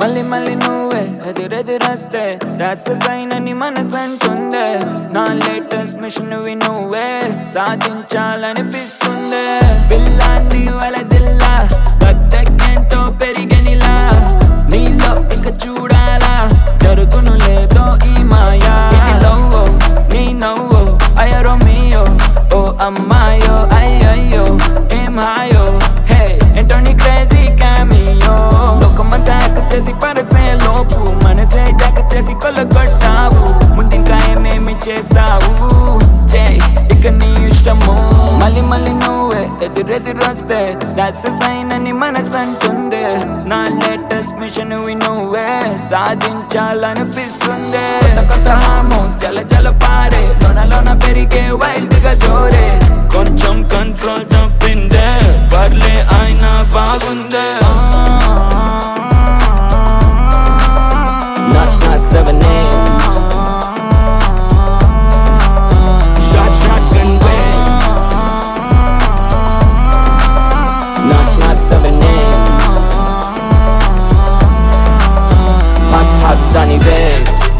మళ్ళీ మళ్ళీ నువ్వే ఎదురెదురొస్తే దాట్స్ సైన్ అని మనసు అంటుందే నా లేటెస్ట్ మిషన్ వి నువ్వే సాధించాలనిపిస్తుందే పిల్లాన్ని వలదిల్లా బద్దెంటో పెరిగనిలా నీలో ఇక చూడాలా జరుగును లేదో ఈ మాయా ఇది లవ్వో నీ నవ్వో అయ్యరో మీయో ఓ అమ్మాయో అయ్యయ్యో ఏం హాయో హే ఏంటో నీ క్రేజీ క్యామియో లోకమంతా ఎక్క చేసి పరసే లోపు మనసే జగ చేసి కొలగొట్టావు ముందింకా ఏమేమి చేస్తావు చే ఇక నీ ఇష్టము మళ్ళీ మళ్ళీ నువ్వే ఎదురెదురొస్తే దాట్స్ సైన్ అని మనసు అంటుంది నా లేటెస్ట్ మిషన్ వి నువ్వే సాధించాలనిపిస్తుంది కొత్త కొత్త హార్మోన్స్ చల చల పారే లోన లోన పెరిగే వైల్డ్ గా జోరే కొంచెం కంట్రోల్ తప్పిందే పర్లే అయినా బాగుందే Not not seven eight. Shot shotgun bang. Not not seven eight. Hot hot Danny Bay.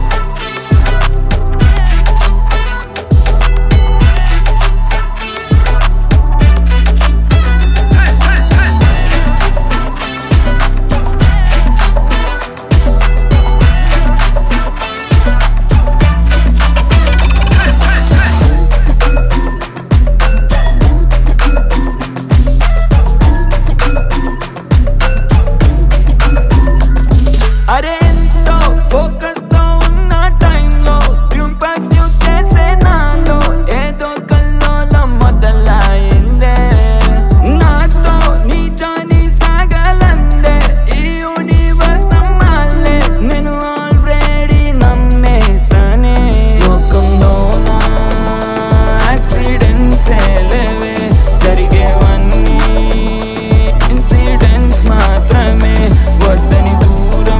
అరే ఎంతో ఫోకస్ తో ఉన్న టైంలో ఇంపాక్సివ్ చేసే నాలో ఏదో కల్లోలం మొదలైందే నాతో నీ జాని సాగలందే ఈ యూనివర్స్ నమ్మాలే నేను ఆల్రెడీ నమ్మేసనే లోకంలో నా యాక్సిడెంట్స్ లేవే జరిగేవన్నీ ఇన్సిడెంట్స్ మాత్రమే వద్దని దూరం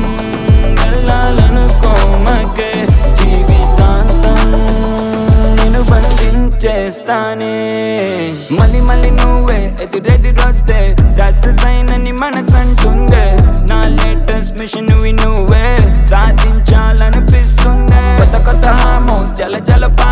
వెళ్ళాలనుకోమకే జీవితాంతం నేను బంధించేస్తానే మళ్ళీ మళ్ళీ నువ్వే ఎదురెదురొస్తే దాస్ సైన్ అని మనసు అంటుందే నా లేటెస్ట్ మిషన్ వి నువ్వే సాధించాలనిపిస్తుందే కొత్త కొత్త హార్మోన్స్ చల చల పా